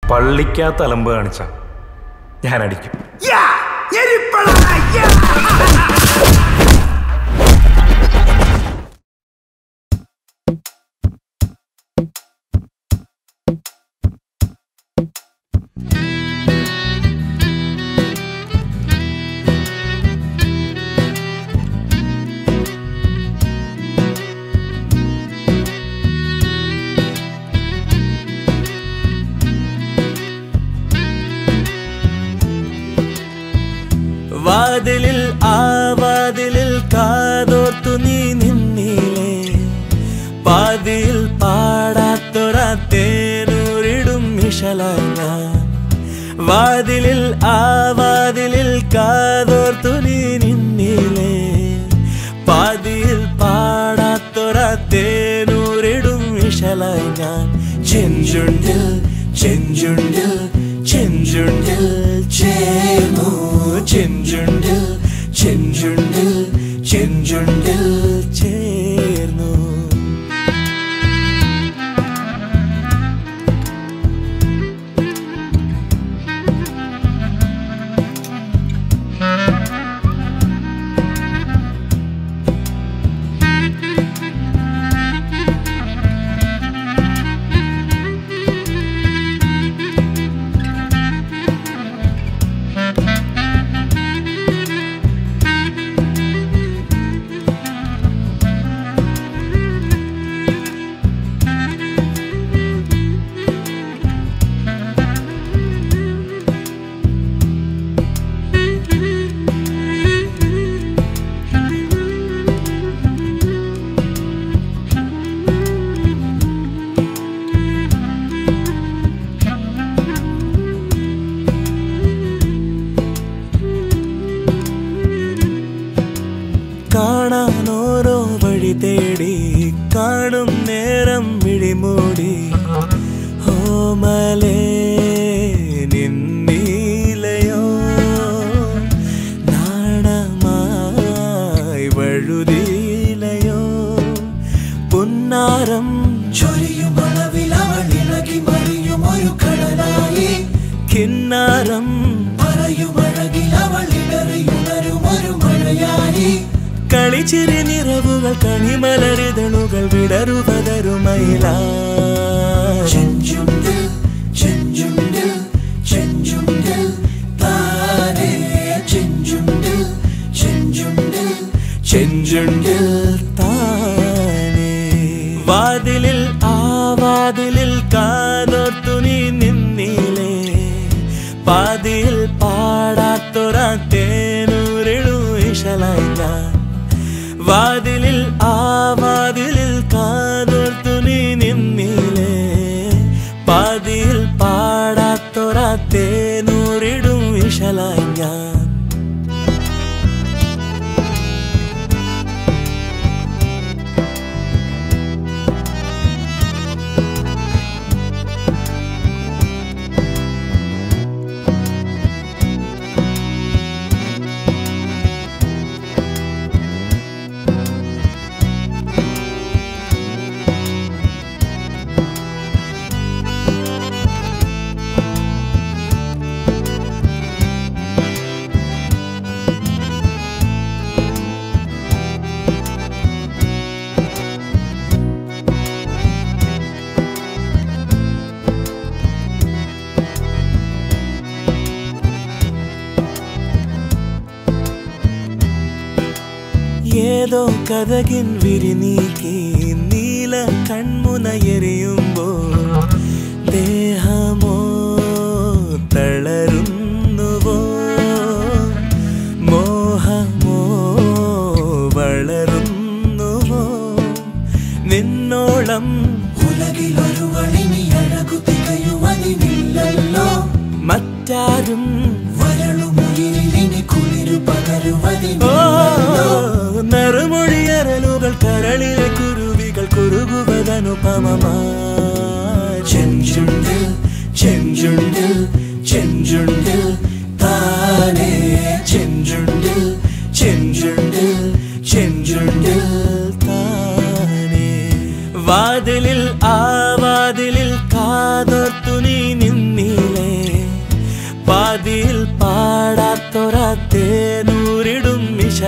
പള്ളിക്കകത്ത് അലമ്പ് കാണിച്ച ഞാൻ അടിക്കും വാതിലിൽ ആ വാതിലിൽ കാതോർത്തു നീ നിന്നിലേ പാതിയിൽ പാടാത്തൊര തേനൂരിടും മിഷലായി ഞാൻ വാതിലിൽ ആ വാതിലിൽ കാതോർത്തു നീ നിന്നിലേ പാതിയിൽ പാടാത്തൊര തേനൂരിടും മിഷലായി ഞാൻ ചെഞ്ചുണ്ടിൽ ചെഞ്ചുണ്ടിൽ ചെഞ്ചുണ്ടിൽ ചേർന്നു ചെഞ്ചുണ്ടിൽ ചെഞ്ചുണ്ടിൽ ചെഞ്ചുണ്ടിൽ ചേർന്നു കാണാൻ ഓരോ വഴി തേടി കാണും നേരം വിഴിമൂടി ഓമലേ നിന്നീലയോ നാണമായി വഴുതിയിലയോ പുന്നാരം ചൊരിയും അളവിൽ അവൾ ഇളകി മറിയും ഒരു കടലായി കിന്നാരം പറയും അഴകിൽ അവൾ ഇടറിയുണരും ഒരു മഴയായി കളിച്ചിരി നിറവുകൾ കണിമലരിതളുകൾ വിടരുപതരുമയില ചെഞ്ചുണ്ടിൽ ചെഞ്ചുണ്ടിൽ ചെഞ്ചുണ്ടിൽ താനേ ചെഞ്ചുണ്ടിൽ ചെഞ്ചുണ്ടിൽ ചെഞ്ചുണ്ടിൽ താനേ വാതിലിൽ ആ വാതിലിൽ കാതോർത്തു നീ നിന്നിലേ പാതിയിൽ പാടാത്തൊര തേനൂരിളു ഇശലായി ഞാൻ വാതിലിൽ ആ വാതിലിൽ കാതോർത്തു നീ നിന്നിലേ പാതിയിൽ പാടാത്തൊര തേനൂരിടും ഇശലായി ഞാൻ ഏതോ കഥകിൻ വിരിനീക്കി നീല കൺമുന എറിയുമ്പോൾ ദേഹമോ തളരുന്നുവോ മോഹമോ വളരുന്നുവോ നിന്നോളം ഉലകിലൊരുവളിനി അഴകു തികയുവതിനില്ലല്ലോ മറ്റാരും വരളുമുയിലിനി കുളിരു ഓ പകരുവതിനില്ലല്ലോ നറുമൊഴിയറലുകൾ കരളിലെ കുരുവികൾ കുറുകുവതനുപമമാ ചെഞ്ചുണ്ടിൽ ചെഞ്ചുണ്ടിൽ ചെഞ്ചുണ്ടിൽ താനേ ചെഞ്ചുണ്ടിൽ ചെഞ്ചുണ്ടിൽ ചെഞ്ചുണ്ടിൽ താനേ വാതിലിൽ ആ വാതിലിൽ കാതോർത്തു നീ നിന്നീ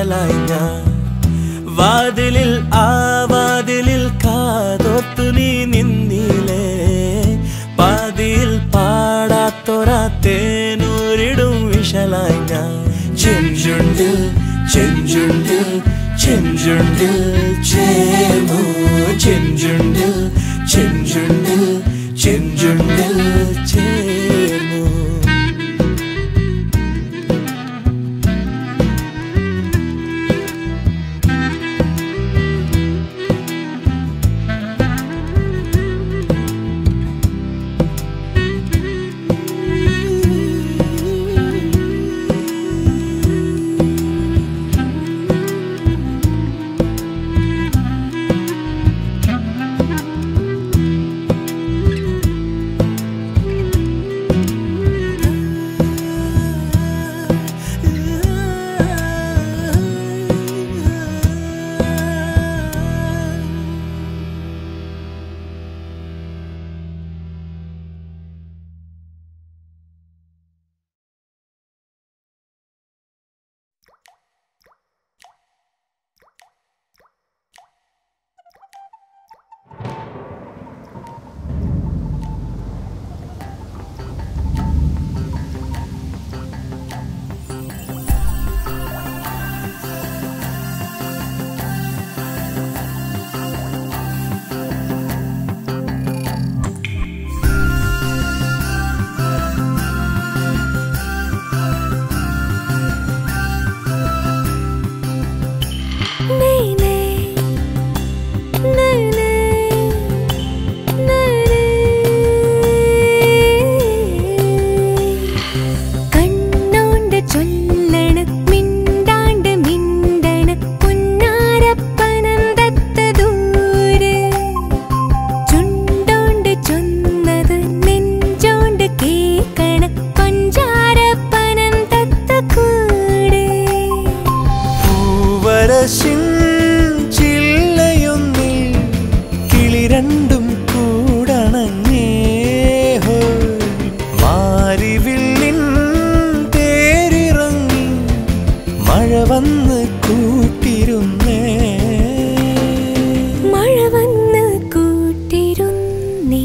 വിശലായി ഞാൻ വാതിലിൽ ആ വാതിലിൽ കാതോർത്തു നീ നിന്നിലേ പാതിയിൽ പാടാത്തൊരാ തേനൂരിടും വിശലായി ഞാൻ ചെഞ്ചുണ്ടിൽ ചെഞ്ചുണ്ടിൽ ചെഞ്ചുണ്ടിൽ ചേർന്നു ചെഞ്ചുണ്ടിൽ ചെഞ്ചുണ്ടിൽ ചെഞ്ചുണ്ടിൽ ചേർന്നു കണ്ണോണ്ട് ചൊല്ലണ് മിണ്ടാണ്ട് മിണ്ടണ് പുന്നാരപ്പനന്തത്ത ദൂരെ ചുണ്ടോണ്ട് ചൊന്നത് നെഞ്ചോണ്ട് കേക്കണ് കൊഞ്ചാരപ്പനന്തത്ത കൂടെ പൂവരശിൻ ചില്ലയൊന്നിൽ കിളി രണ്ടും കൂടണങ്ങേ ഹോയ്. മാരിവില്ലിൻ തേരിറങ്ങി മഴ വന്ന് കൂട്ടിരുന്നേ മഴ വന്ന് കൂട്ടിരുന്നേ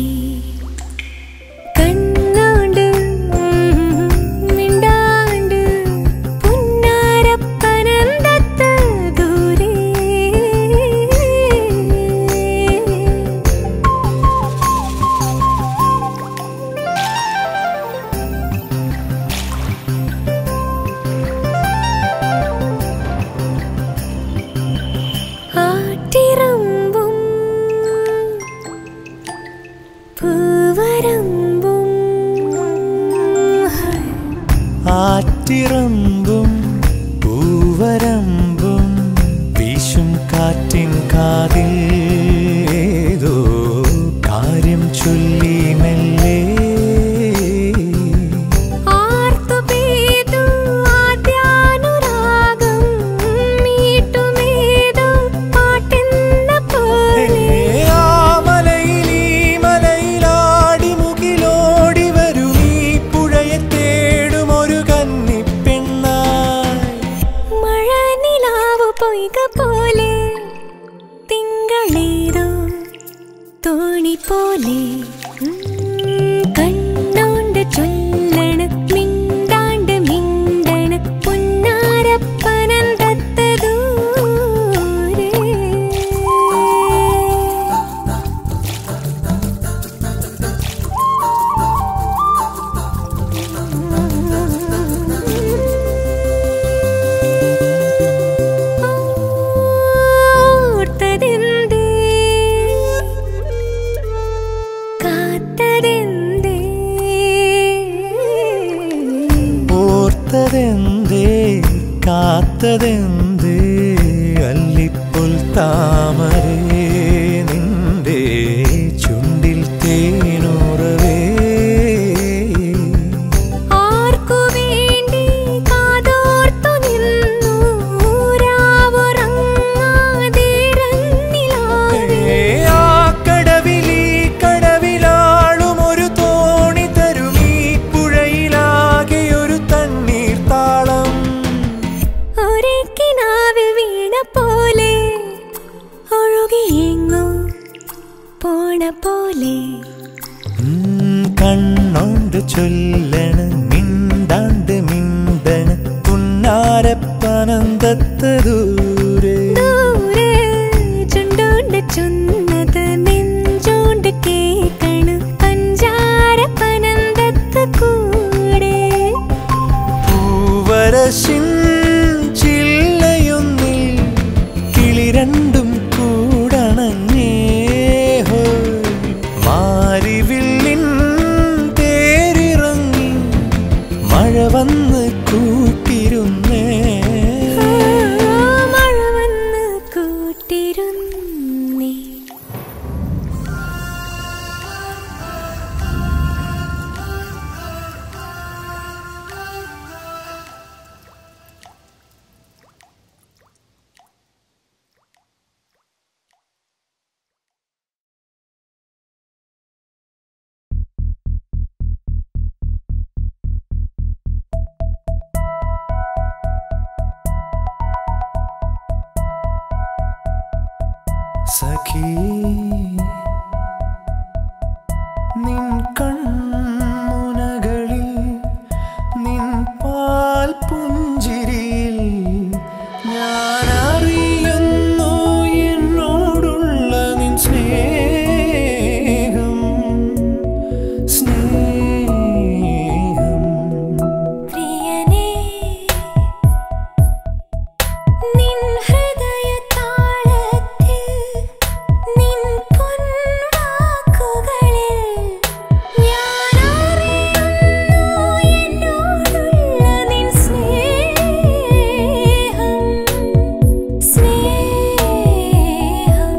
കണ്ണോണ്ട് മിണ്ടാണ്ട് പുന്നാരപ്പനന്തത്ത ദൂരെ ആട്ടിറമ്പും പൂവരമ്പും ആറ്റിറമ്പും പൂവരമ്പും വീശും കാറ്റിൻ കാതിൽ ഏതോ കാര്യം ചൊല്ലി മെല്ലെ ആർത്തു പെയ്തു ആദ്യാനുരാഗം മീട്ടുമേതോ പാട്ടെന്ന പോലെ ആ മലയിൽ ഈ മലയിലാടി മുകിലോടി വരും ഈ പുഴയെ തേടും ഒരു കന്നിപ്പെണ്ണായി മഴ നിലാവ് പൊയ്ക പോലെ തിങ്കളേതോ തോണി പോലെ ഉം, കണ്ണോണ്ട് ചൊല്ലണ് മിണ്ടാണ്ട് മിണ്ടണ് പുന്നാരപ്പനന്തത്ത ദൂരെ ഓർത്തതെന്തേ കാത്തതെന്തേ ഓർത്തതെന്തേ കാത്തതെന്തേ അല്ലിപ്പുൽ താമരേ നിന്റെ ചുണ്ടിൽ തേനുറവേ ആർക്കു വേണ്ടി കാതോർത്തു നിന്നു രാവുറങ്ങാതിരന്നിലാവേ ആ കടവിലീ കടവിലാളും ഒരു തോണി തരും ഈ പുഴയിലാകെ ഒരു തണ്ണീർ താളം ഒരേ കിനാവിൽ ചൊല്ലുകൊണ്ട് ചൊല്ലണ മിണ്ടാണ്ട് മിണ്ടണ പുന്നാരപ്പനന്തത്ത ദൂരെ ദൂരെ ചുണ്ടോണ്ട് ചുന്നത് നെഞ്ചോണ്ട് കേക്കണ് പഞ്ചാര പനന്തത്ത് കൂടെ പൂവരശിൻ ചില്ലയൊന്നിൽ കിളി രണ്ടും കൂടണങ്ങേ ഹോയ്. മാരിവില്ലിൻ തേരിറങ്ങി മഴ വന്ന് കൂട്ടിരുന്നേ ആ, മഴ വന്ന് കൂട്ടിരുന്നേ സഖി നിൻ കൺമുനകളിൽ നിൻ പാൽ പുഞ്ചിരിയിൽ ഞാൻ അറിയുന്നു എന്നോടുള്ള നിൻ സ്നേഹം സ്നേഹം പ്രിയനേ നിൻ ഹൃദയതാളത്തിൽ നിൻ പൊൻവാക്കുകളിൽ ഞാൻ അറിയുന്നു എന്നോടുള്ള നിൻ സ്നേഹം സ്നേഹം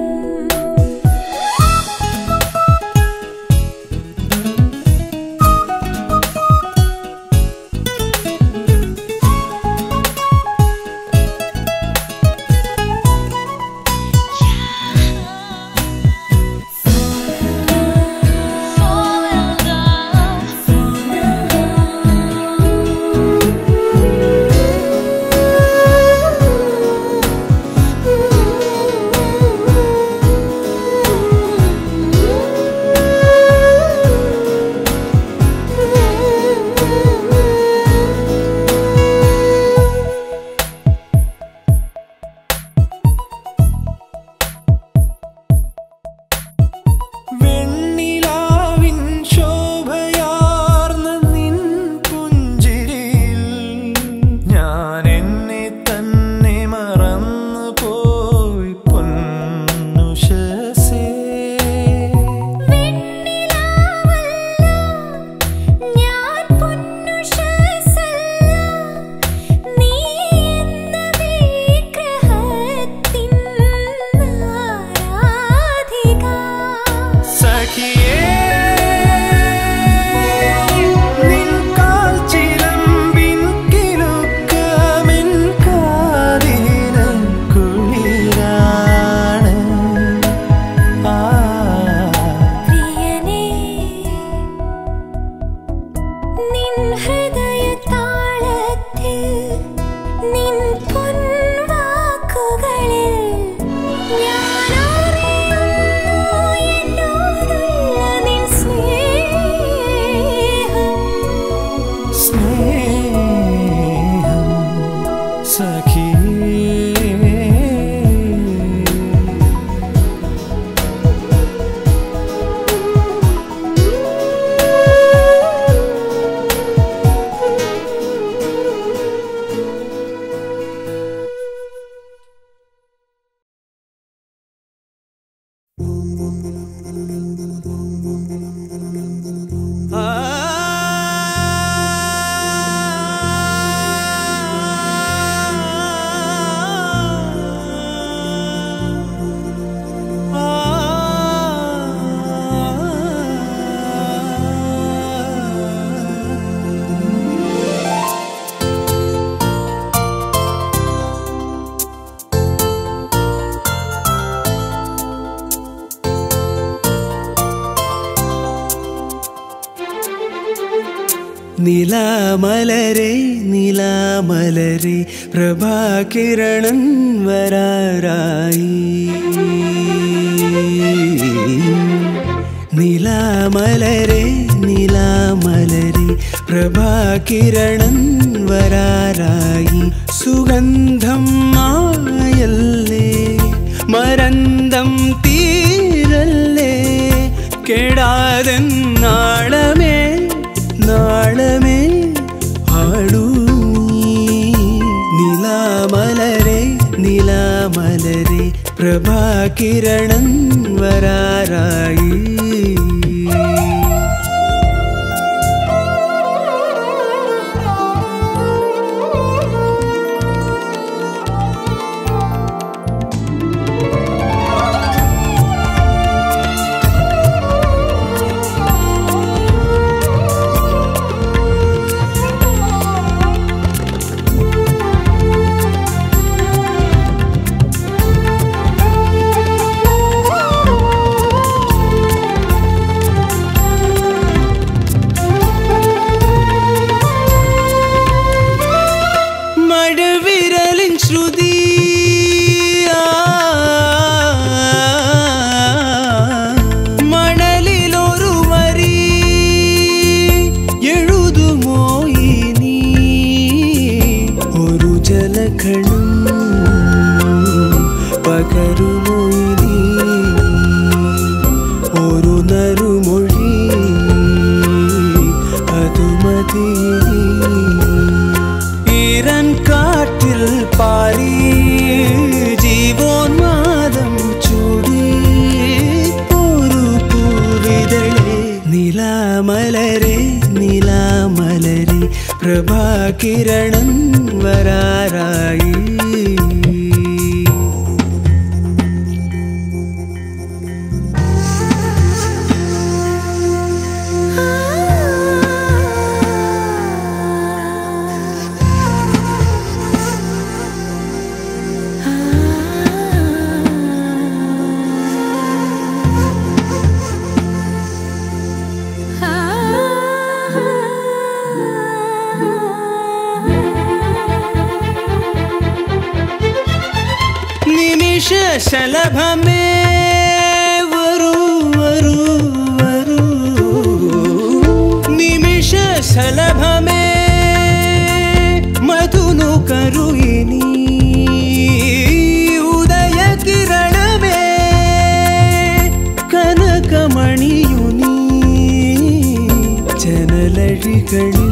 വെണ്ണിലാവിൻ ശോഭയാർന്ന നിൻ പുഞ്ചിരിയിൽ ഞാൻ എന്നെ തന്നെ മറന്നു പോയി പൊന്നുഷസേ ഞാൻ പൊന്നുഷസല്ല നീ എന്ന വിഗ്രഹത്തിൻ ആരാധിക സഖിയേ നിൻ കാൽ ചിലമ്പിൻ കിലുക്കമെൻ കാതിന് കുളിരാണ് ആ പ്രിയനേ നിൻ ഹൃദയതാളത്തിൽ നിൻ പൊൻവാക്കുകളിൽ ഞാൻ അറിയുന്നു എന്നോടുള്ള നിൻ സ്നേഹം സ്നേഹം സഖിയേ നിലാമലരെ നിലാമലരെ പ്രഭാകിരണൻ വരാറായി നിലാമലരെ നിലാമലരെ പ്രഭാകിരണൻ വരാറായി സുഗന്ധം മായല്ലേ മരന്തം തീരല്ലേ കെടാതെ നാളമേ നാളമേ ആടൂ നീ. നിലാമലരെ നിലാമലരെ പ്രഭാകിരണൻ വരാറായി മഴവിരലിൻ ശ്രുതി മണലിലൊരു വരി എഴുതുമോ ഇനി ഒരു ജലഖണം പകരുമോ ഇനി ഒരു നറുമൊഴി അതു മതി ഈരൻ കാറ്റിൽ പാറി ജീവോന്മാദം ചൂടി ഒരു പൂവിതളെ നിലാമലരെ നിലാമലരെ പ്രഭാകിരണൻ വരാറായി നിമിഷ ശലഭമേ വരൂ വരൂ വരൂ നിമിഷ ശലഭമേ മധുനു കരുയിനി ഉദയ കിരണമേ കനകമണിയുനി ജനലഴികളിൽ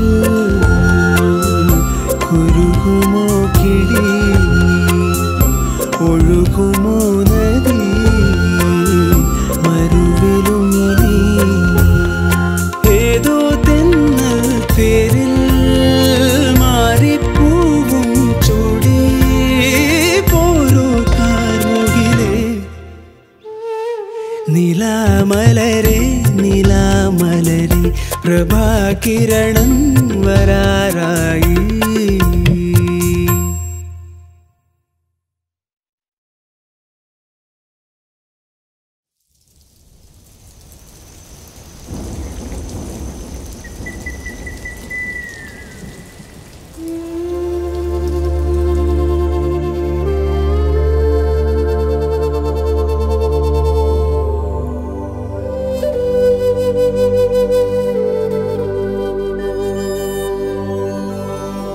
കുരുകുമോ കിളി ഒഴുകുമോ നദി മരുവിലും ഇനി ഏതോ തെന്നൽ പേരിൽ മാറിപ്പൂവും ചൂടി പോരോ കാർമുകിലേ നിലാമലരെ നിലാമലരെ പ്രഭാകിരണൻ വരാറായി ആ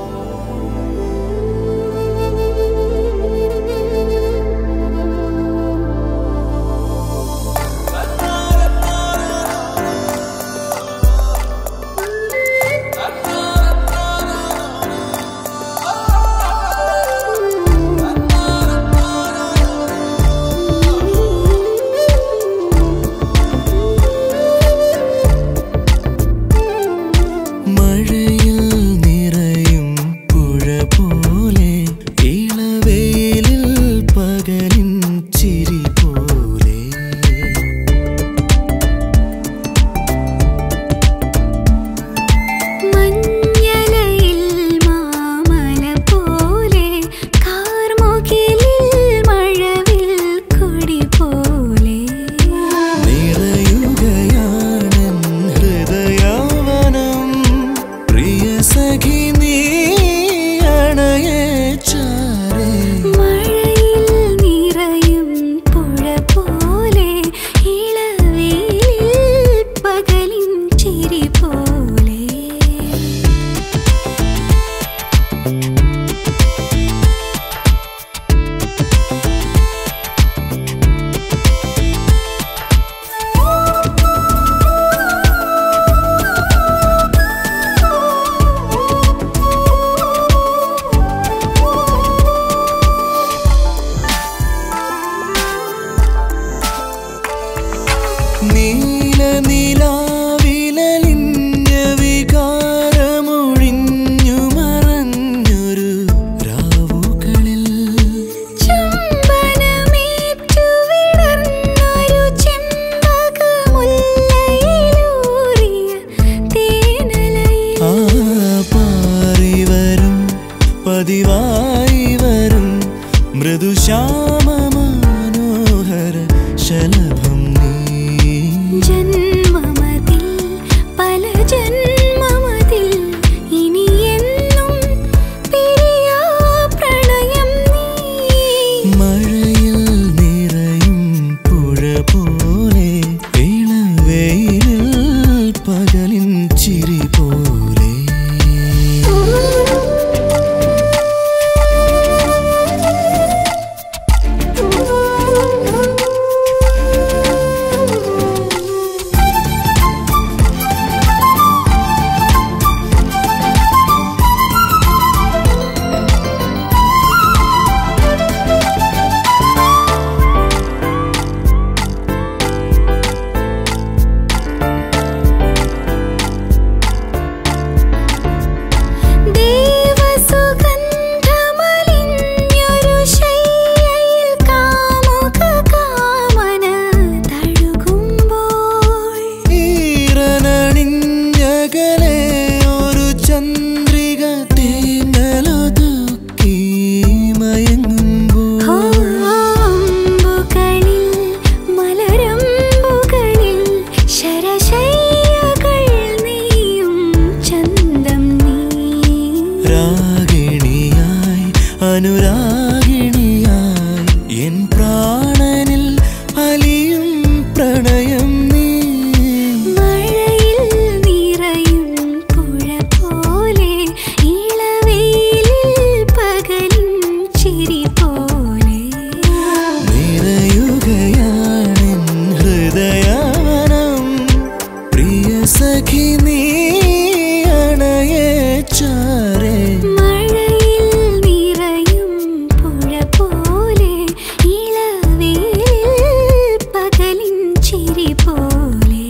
ചാരേ മഴയിൽ നിറയും പുഴ പോലെ ഇളവേൽ പകലിൻ ചിരി പോലെ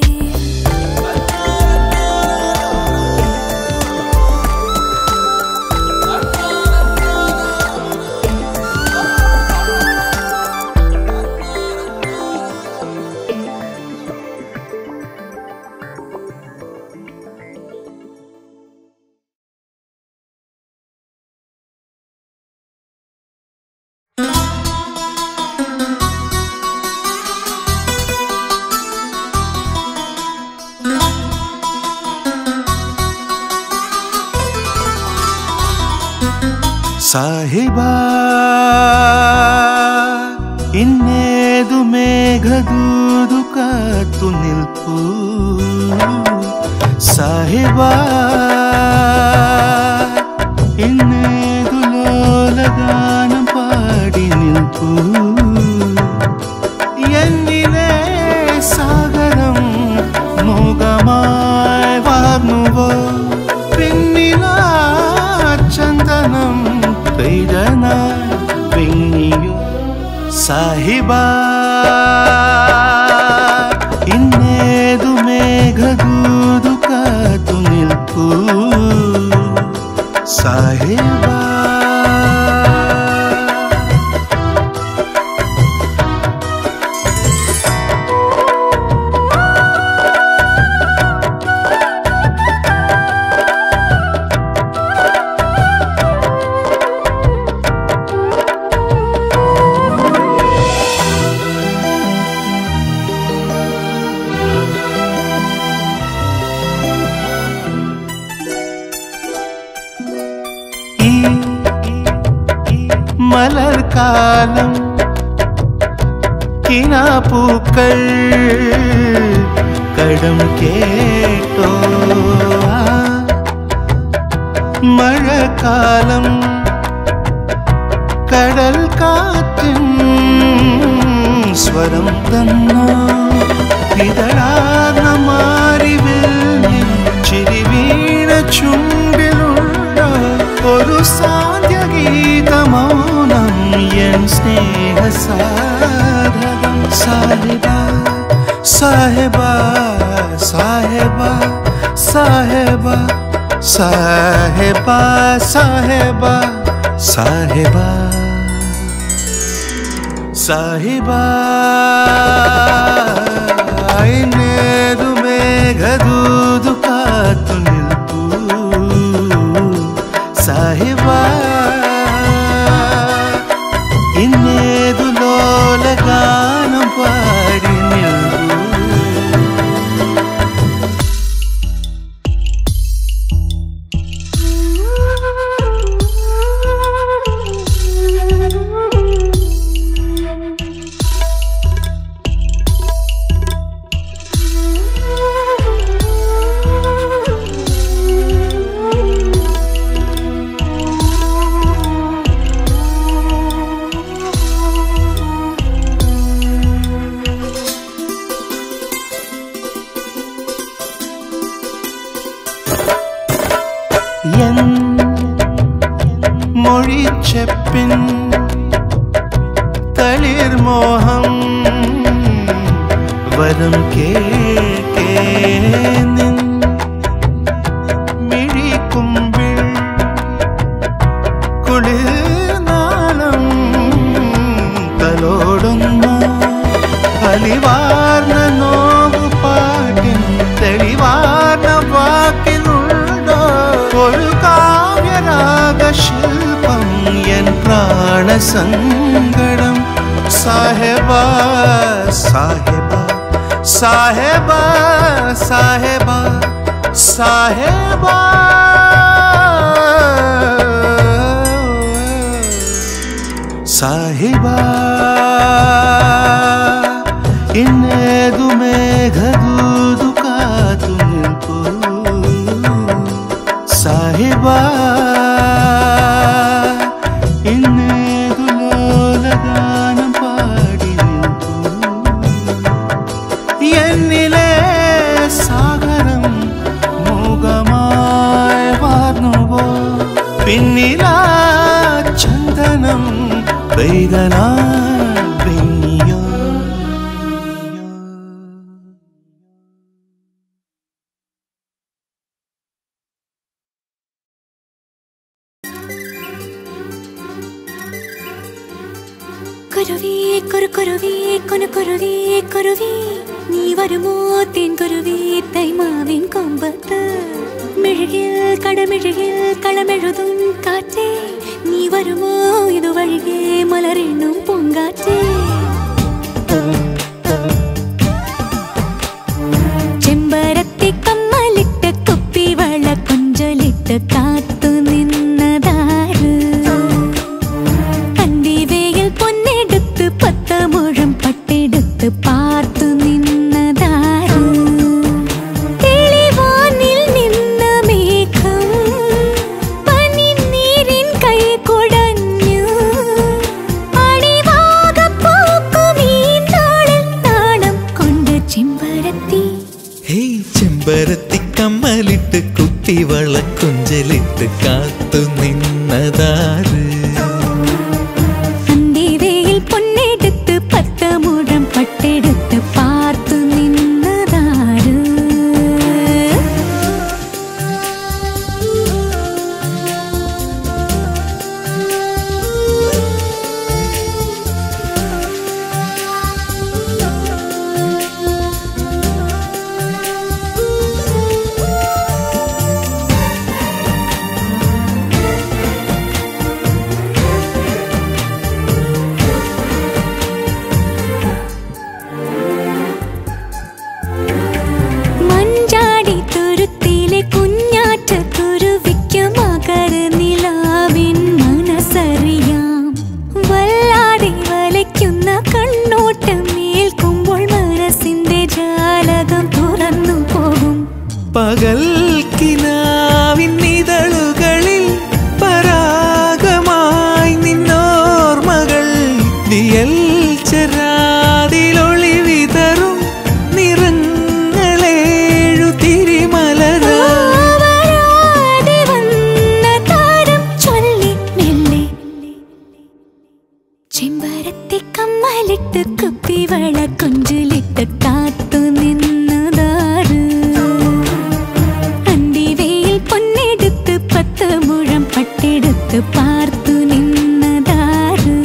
ಸಾಹಿಬ ಇನ್ನೇದು ಮೇಘದೂದು ಕಾತು ನಿಲ್ಪು ಸಾಹಿಬ ಇನ್ನೇದು ಲೋಲಗಾನ പാടി നിൽപ്പൂ എന്നിലെ സാഗരം മൂകമായി വാർന്നുവോ പിന്നിലാ ചന്ദനം പെയ്തനായി പിന്നിയോ സാഹിബ ಇನ್ನೇದು ಮೇಘದೂದು ಕಾತು ನಿಲ್ಪು ಸಾಹಿಬ ഈ മലർക്കാലം കിനാപ്പൂക്കൾ കടം കേട്ടോ ആ മഴക്കാലം കടൽ കാറ്റിൻ സ്വരം തന്നോ ഇതളാർന്ന മാറിവിൽ ചിരി വീണ ചുണ്ടിലുള്ള ഒരു സാന്ധ്യഗീത മൗനം എൻ സ്നേഹ സാധകം സാഹിബ സാഹിബ സാഹിബ സാഹിബ സാഹിബ സാഹിബ സാഹിബ സാഹിബ ಇನ್ನೇದು ಮೇಘದೂದು ಕಾತು ನಿಲ್ಪು ಸಾಹಿಬ ಇನ್ನೇದು ಲೋಲಗಾನ ಪಾಡಿ ನಿಲ್ಪು എൻ മൊഴിച്ചെപ്പിൻ തളിർമോഹം വരം കേൾക്കേ നിൻ മിഴിക്കുമ്പിൾ കുളിർനാളം തലോടുന്നു അലിവാർന്ന നോവു പാട്ടിൻ തെളിവാർന്ന വാക്കിനുണ്ടോ ഒരു കാവ്യരാഗ ശില്പം എൻ പ്രാണസങ്കടം സാഹേബ സാഹേബ സാഹേബ സാഹേബ സാഹേബ ಸಾಹಿಬ ಇನ್ನೇದು ಮೇಘದೂದು ಕಾತು ನಿಲ್ಪು ಸಾಹಿಬ ಇನ್ನೇದು ಲೋಲಗಾನ പാടി നിൽപ്പു എന്നിലെ സാഗരം മൂകമായി വാർന്നു വെണ്ണിലാ ചന്ദനം പെയ്തനാ വെണ്ണിയോ കുരുവി കുരു കുരുവി കുനു കുരുവി കുരുവി നീ വരുമോ തേൻ കുരുവി തൈമാവിൻ കൊമ്പത്ത് മെഴുകിൽ കടമെഴുകിൽ കളമെഴുതും കാറ്റേ നീ വരുമോ ഇതുവഴികെ മലരെണ്ണും പൂങ്കാറ്റേ ചെമ്പരത്തി കമ്മലിട്ട് കുപ്പി വള കൊഞ്ചലിട്ട് കാത്തു നിന്നതാര് അന്തിവേയിൽ പൊന്നെടുത്ത് പത്ത് മുഴം പട്ടെടുത്ത് പാർത്തു നിന്നതാര് തെളിവാനിൽ നിന്ന മേഘം പനിനീരിൻ കൈ കുടഞ്ഞു അണിവാകപ്പൂക്കും ഈ നാളിൽ നാണം കൊണ്ട് ചെമ്പരത്തി ഹേയ് ചെമ്പരത്തി കമ്മലിട്ട് കുത്തി വളക്കുഞ്ചലിട്ട് കാത്തു നിന്നതാര് അന്തിവേയിൽ പൊന്നെടുത്ത് പത്ത് മുഴം പട്ടെടുത്ത് പാർത്തു നിന്നതാര് മഞ്ചാടി തുരുത്തിലെ കുഞ്ഞാറ്റ കുരുവിക്ക് മകര നിലാവിൻ മനസ്സറിയാം വല്ലാതെ വലയ്ക്കുന്ന കണ്ണോട്ടം ഏൽക്കുമ്പോൾ മനസ്സിന്റെ ജാലകം തുറന്നു പോകും പകൽ കിനാവിൻ നിതളുകളിൽ പരാഗമായി നിന്നോർമകൾ വിയൽ ചെരാതിലൊളി വിതറും നിറങ്ങളേഴു തിരിമലരാ വരാതെ വന്ന താരം ചൊല്ലി മെല്ലെ ചെമ്പരത്തി കമ്മലിട്ട് കുപ്പി വള കൊഞ്ചിലിട്ട് കാത്തു നിന്നതാറ് അന്തിവേയിൽ പൊന്നെടുത്ത് പത്ത് മുഴം പട്ടെടുത്ത് പാർത്തു നിന്നതാറ്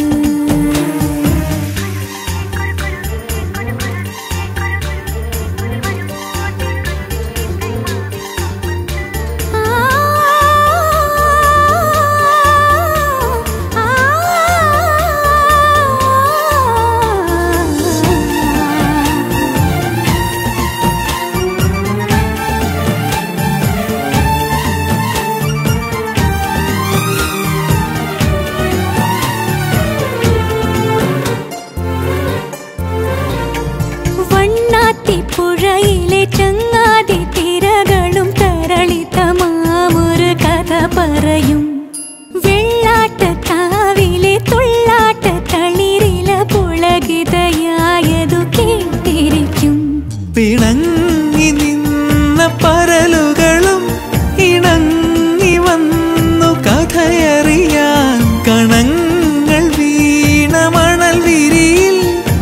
വണ്ണാത്തി പുഴയിലെ ചങ്ങാതി തിരകളും തരളിതമാമൊരു കഥ പറയും വെള്ളാട്ട കാവിലെ തുള്ളാട്ട തളിരില പുളകിതയായതു കേട്ടിരിക്കും പിണങ്ങി നിന്ന പരലുകളും ഇണങ്ങി വന്നു കഥയറിയാൻ കണങ്ങൾ വീണ മണൽ വിരിയിൽ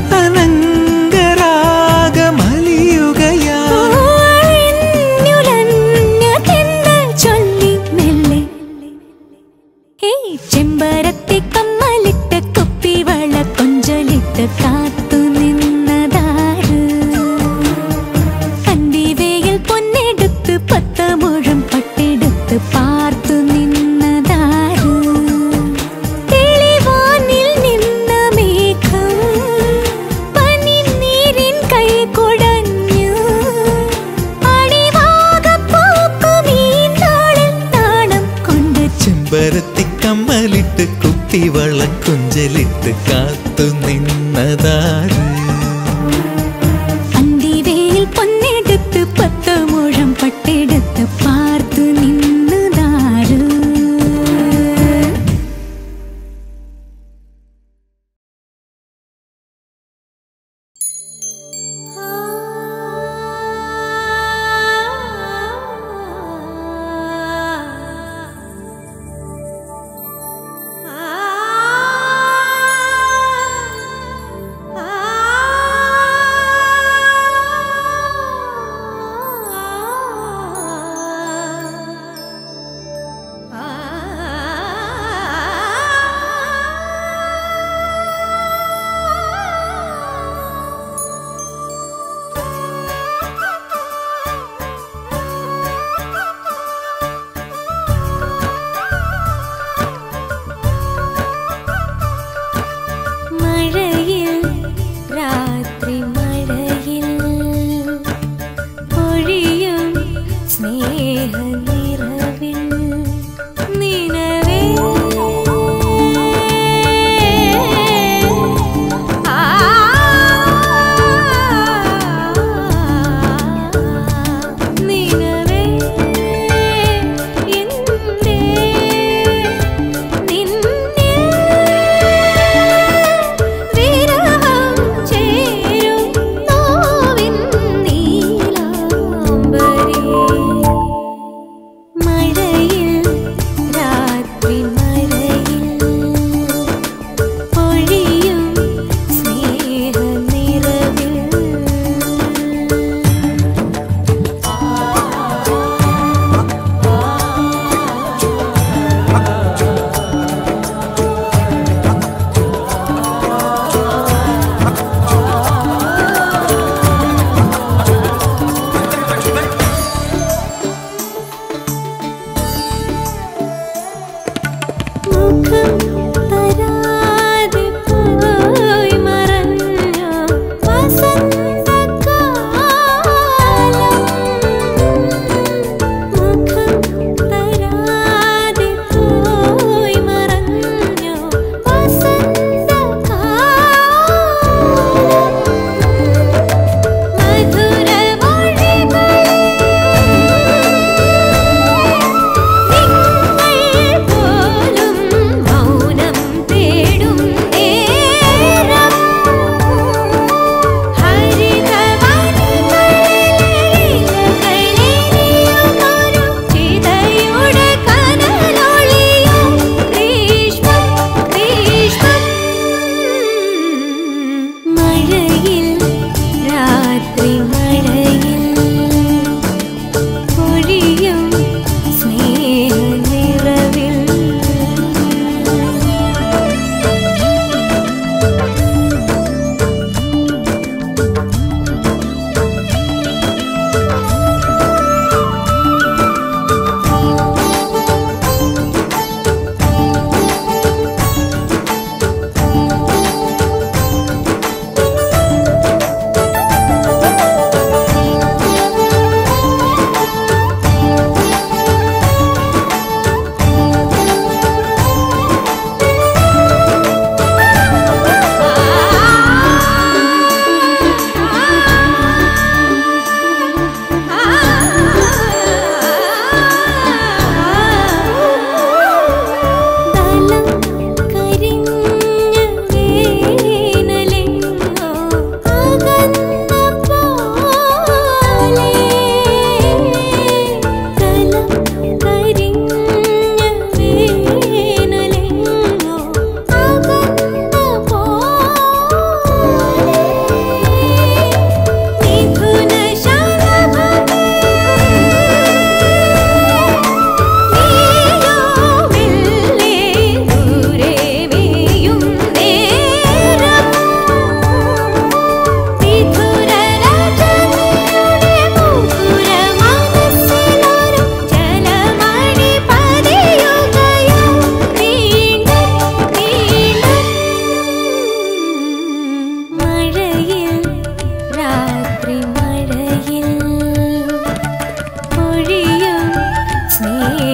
അനങ്കരാഗമലിയുകയാ ഓഴിഞ്ഞുലഞ്ഞ തെന്നൽ ചൊല്ലി മെല്ലെ ഏയ് ചെമ്പരത്തി കമ്മലിട്ട് കുപ്പി വള കൊഞ്ചലിട്ട് കാത്തു നിന്നതാര് അന്തിവേയിൽ പൊന്നെടുത്ത് പത്ത് മുഴം പട്ടെടുത്ത് പാർത്തു നിന്നതാര് തെളിവാനിൽ നിന്ന മേഘം പനിനീരിൻ കൈ കുടഞ്ഞു അണിവാകപ്പൂക്കും ഈ നാളിൽ നാണം കൊണ്ട് ചെമ്പരത്തി കമ്മലിട്ട് കുത്തി വളക്കുഞ്ചലിട്ട് കാത്തു നിന്നതാര് അന്തിവേയിൽ പൊന്നെടുത്ത് പത്ത് മുഴം പട്ടെടുത്ത് പാർത്തു നിന്നതാര് ആ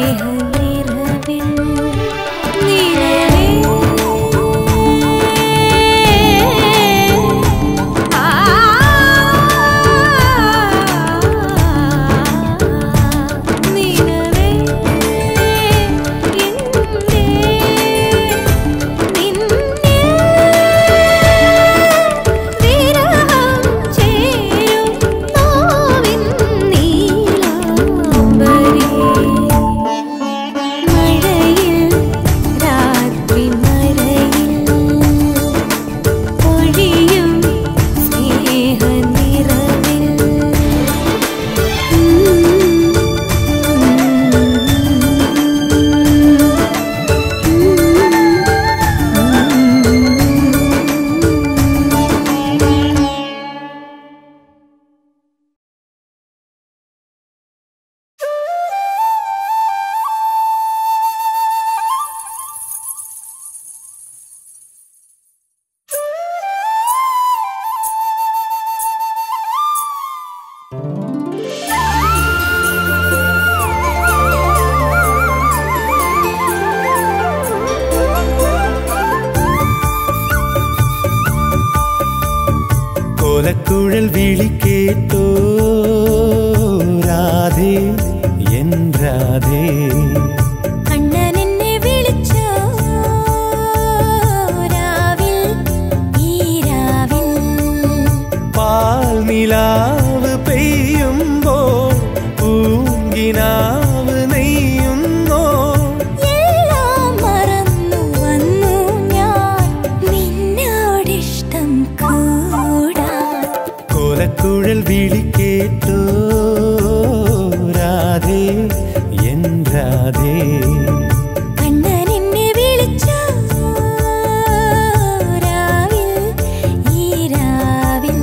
സ്നേഹനിറവിൽ നിലവേ ആ നിലവേ എന്തേ നിന്നെ വിരഹം ചേരും നോവിൻ നീലാംബരി മഴയിൽ രാത്രി മഴയിൽ പൊഴിയും സ്നേഹനിറവിൽ കോലക്കുഴൽ വിളി കേട്ടോ രാധേ എൻ രാധേ കണ്ണൻ എന്നെ വിളിച്ചോ രാവിൽ ഈ രാവിൽ പാൽ നിലാവ് പെയ്യുമ്പോ പൂങ്കിനാവ് നെയ്യുന്നോ എല്ലാം മറന്നു വന്നു ഞാൻ നിന്നോടിഷ്ടം കൂടാൻ കോലക്കുഴൽ വിളി കേട്ടോ രാധേ എൻ രാധേ കണ്ണൻ എന്നെ വിളിച്ചോ രാവിൽ ഈ രാവിൽ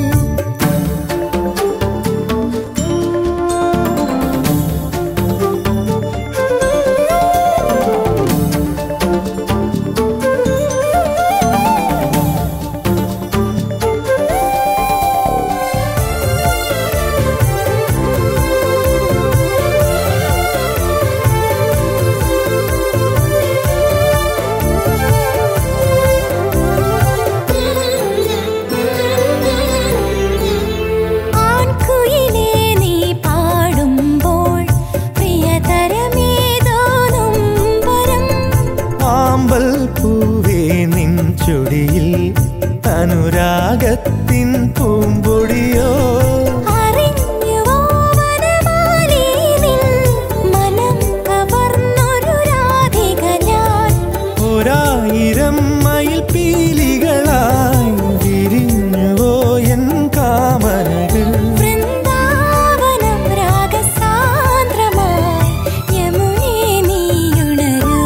ആൺകുയിലേ നീ പാടുമ്പോൾ പ്രിയതരമേതോ നൊമ്പരം ആമ്പൽ പൂവേ നിൻ ചൊടിയിൽ അനുരാഗത്തിൻ പൂമ്പൊടിയോ അറിഞ്ഞുവോ വനമാലി നിൻ മനം കവർന്നൊരു രാധിക ഞാൻ ഒരായിരം മയിൽ പീലികളായി വിരിഞ്ഞുവോ എൻ കാമനകൾ വൃന്ദാവനം രാഗസാന്ദ്രമായി യമുനേ നീയുണരൂ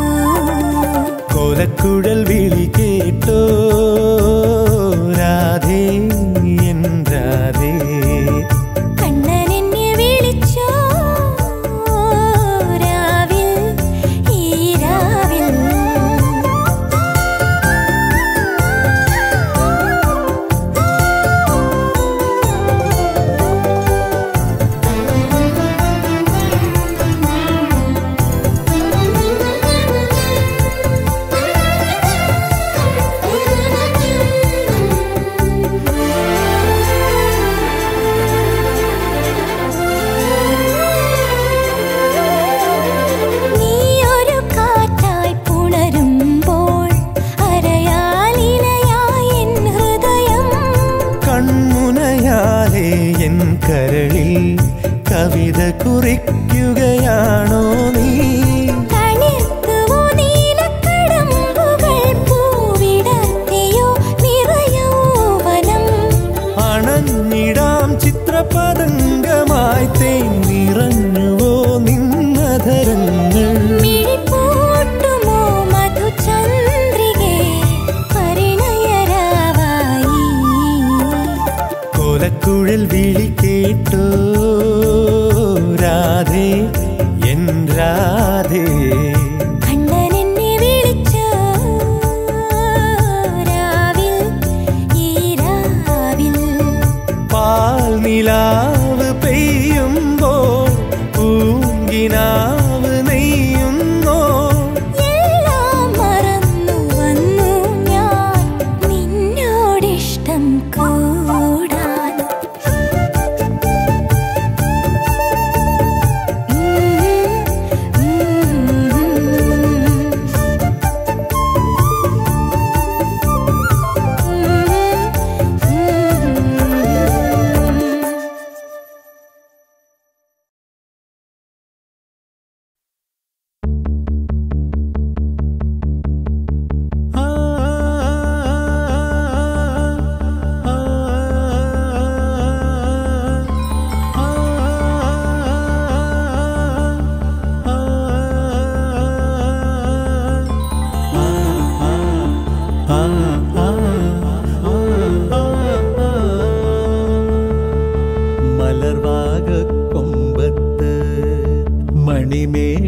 കോലക്കുഴൽ വിളി കേട്ടോ രാധേ എൻ രാധേ കണ്ണൻ എന്നെ വിളിച്ചോ രാവിൽ ഈ രാവിൽ നീയൊരു കാറ്റായി പുണരുമ്പോൾ അരയാലിലയായി എൻ ഹൃദയം കൺമുനയാലേ എൻ കരളിൽ കവിത കുറിക്കുകയാണോ നീ തളിർത്തുവോ നീലക്കടമ്പുകൾ പൂവിടർത്തിയോ നിറയൗവനം അണഞ്ഞിടാം ചിത്രപതംഗമായി തേൻ നിറഞ്ഞുവോ നിന്നധരങ്ങൾ മിഴിപ്പൂട്ടുമോ മധുചന്ദ്രികേ പരിണയരാവായി കോലക്കുഴൽ വിളി കേട്ടോ രാധേ എൻ രാധേ കണ്ണൻ എന്നെ വിളിച്ചോ രാവിൽ ഈ രാവിൽ പാൽ നിലാവ് പെയ്യുമ്പോ പൂങ്കിനാവ്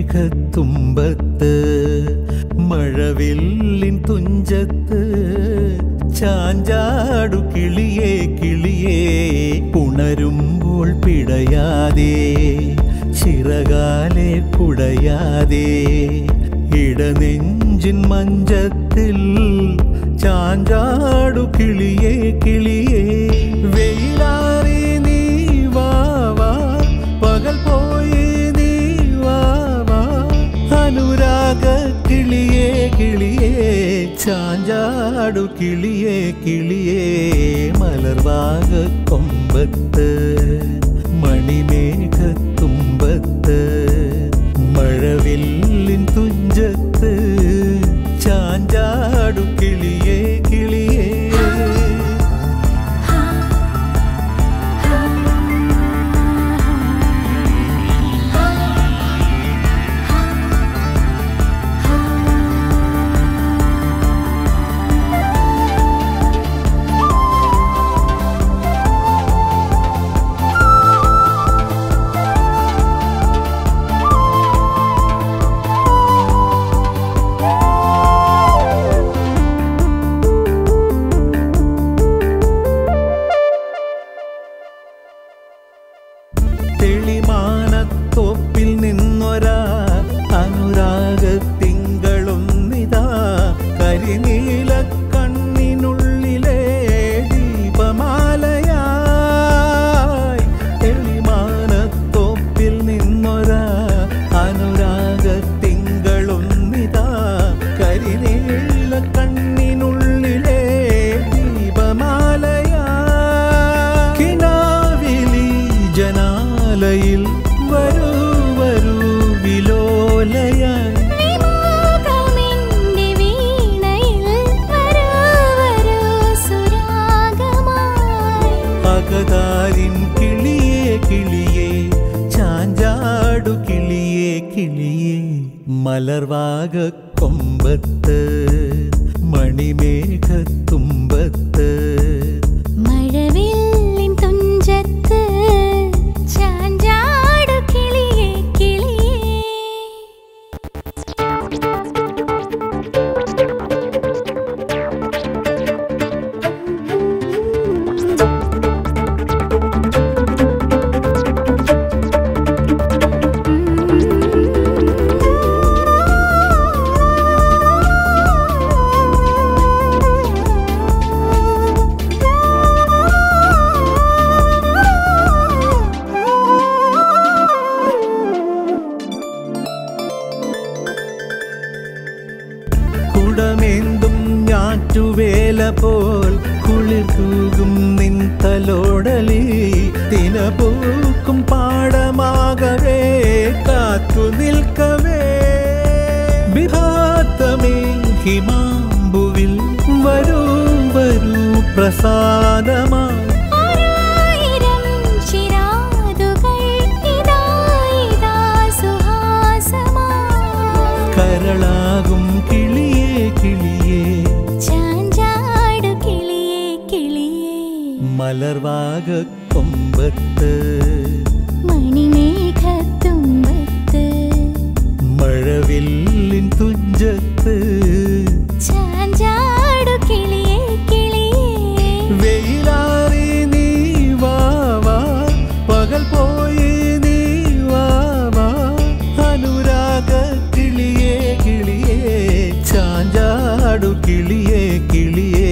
മണിമേഘത്തുമ്പത്ത് മഴവില്ലിൻ തുഞ്ചത്ത് ചാഞ്ചാടു കിളിയേ കിളിയേ ഉണരുമ്പോൾ പിടയാതെ ചിറകാലെ കുടയാതെ ഇടനെഞ്ചിൻ മഞ്ചത്തിൽ ചാഞ്ചാടു കിളിയേ കിളിയേ വെയിലാറി നീ വാ വാ പകൽ പോയി നീ വാ വാ അനുരാഗ കിളിയേ കിളിയേ ചാഞ്ചാടു കിളിയേ കിളിയേ മലർവാക കൊമ്പത്ത് മണിമേഘത്തുമ്പത്ത് മഴവില്ലിൻ തുഞ്ചത്ത് ചാഞ്ചാടു കിളിയേ കിളിയേ തെളിമാനത്തോപ്പിൽ നിന്നൊരാ അനുരാഗത്തിങ്കളും നിതാ കരിനീല കണ്ണിനുള്ളിലെ ദീപമാലയായി തെളിമാനത്തോപ്പിൽ നിന്നൊരാ അനുരാഗത്തിങ്കളും നിതാ കരിനീല കണ്ണിനുള്ളിലെ ദീപമാലയായി കിനാവിലി ജനാലയിൽ വരൂ വരൂ വിലോലയായി വിമോഹമെന്റെ വീണയിൽ വരൂ വരൂ സുരാഗമായി പകതാരിൻ കിളിയേ കിളിയേ ചാഞ്ചാടു കിളിയേ കിളിയേ മലർവാക കൊമ്പത്ത് മണിമേഘത്തുമ്പത്ത് മഴവില്ലിൻ തുഞ്ചത്ത് ചാഞ്ചാടു കിളിയേ കിളിയേ കുടമേന്തും ഞാറ്റുവേല പോൽ കുളിർ തൂകും നിൻ തലോടലി തിനപൂക്കും പാടമാകവേ കാത്തു നിൽക്കവേ വിഭാത്തമേ ഹിമാമ്പുവിൽ വരൂ വരൂ പ്രസാദമായി ആയിരം ചിരാതുകൾ ഇതാ ഇതാ സുഹാസമായി കരളാകും കിളിയേ കിളിയേ ചാഞ്ചാടു കിളിയേ കിളിയേ മലർവാക കൊമ്പത്ത് മണിമേഘത്തുമ്പത്ത് മഴവില്ലിൻ തുഞ്ചത്ത് ചാഞ്ചാടു കിളിയേ കിളിയേ വെയിലാറി നീ വാ വാ പകൽ പോയി നീ വാ വാ അനുരാഗ കിളിയേ കിളിയേ ചാഞ്ചാടു കിളിയേ കിളിയേ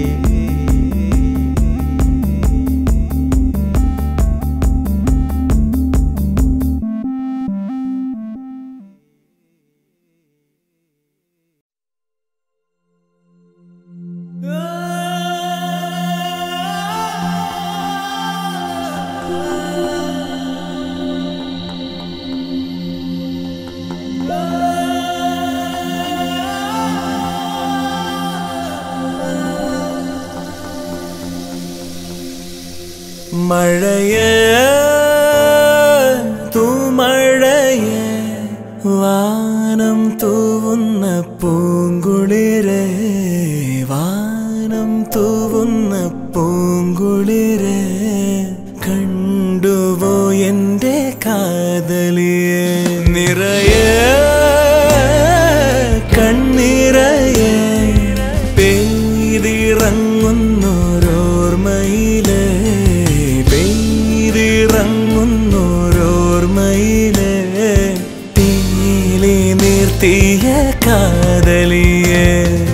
മഴയേ തൂമഴയേ വാനം തൂവുന്ന പൂങ്കുളിരേ വാനം തൂവുന്ന പൂങ്കുളിരേ കണ്ടുവോ എന്റെ കാതലിയെ നിറയെ തീയ കാതലിയേ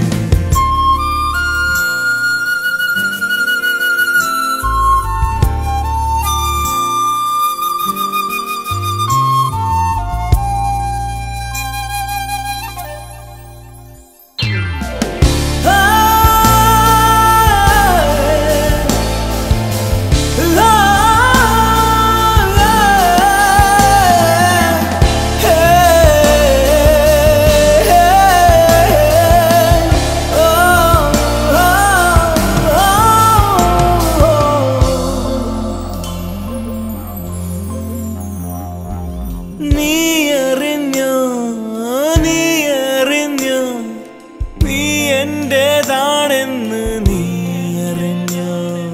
നീ അറിഞ്ഞോ നീ അറിഞ്ഞോ നീ എന്റേതാണെന്ന് നീ അറിഞ്ഞോ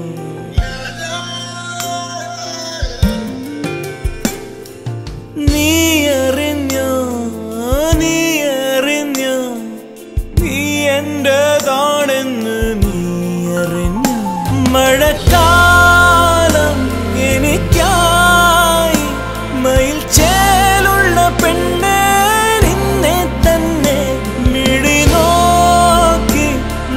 നീ അറിഞ്ഞോ നീ അറിഞ്ഞോ നീ എന്റേതാണെന്ന് നീ അറിഞ്ഞോ മഴക്കാലം എനിക്കായി മയിൽ ചേലുള്ള പെണ്ണെ നിന്നെ തന്നെ മിഴി നോക്കി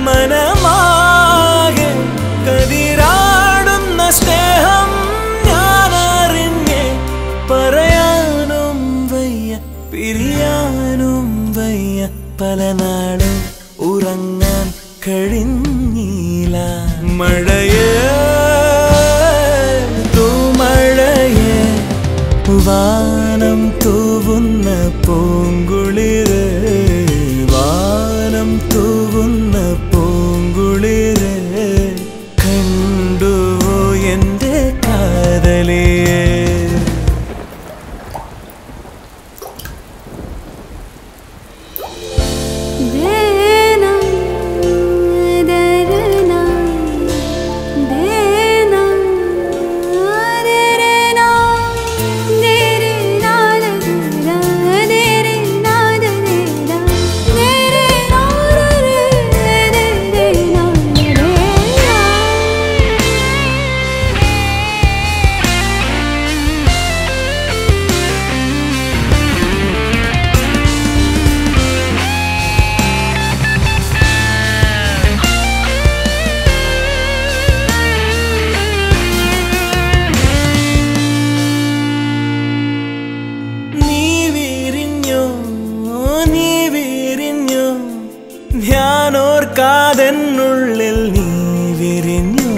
മനമാകെ കതിരാടുന്ന സ്നേഹം ഞാൻ അറിഞ്ഞേ പറയാനും വയ്യ പിരിയാനും വയ്യ പല നാളും ഉറങ്ങാൻ കഴിഞ്ഞില്ല മഴയേ തൂമഴയേ വാനം തൂവുന്ന പൂങ്കുളിര് വാനം തൂവുന്ന പൂങ്കുളിര് കണ്ടുവോ എന്റെ കാതലിയേ ദേനാ ദരനാ ദേനാ ദരനാ ദേരനാ ദരനാ ദേരനാ ദരനാ ദേരനാ ദരനാ നീ വിരിഞ്ഞോ നീ വിരിഞ്ഞോ ഞാനോർക്കാതെന്നുള്ളിൽ നീ വിരിഞ്ഞു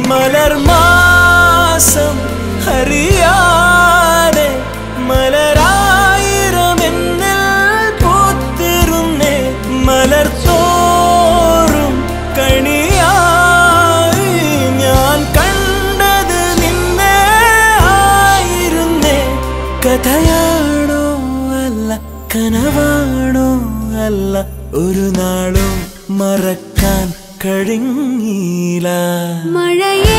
മലർമാസം അറിയാതെ മലരായിരം എന്നിൽ പൂത്തിരുന്നേ മലർത്തോറും കണിയായി ഞാൻ കണ്ടത് നിന്നെ ആയിരുന്നേ കഥയാണോ അല്ല കനവാണോ അല്ല ഒരു നാളും മറക്കാൻ കഴിഞ്ഞില്ല മഴയേ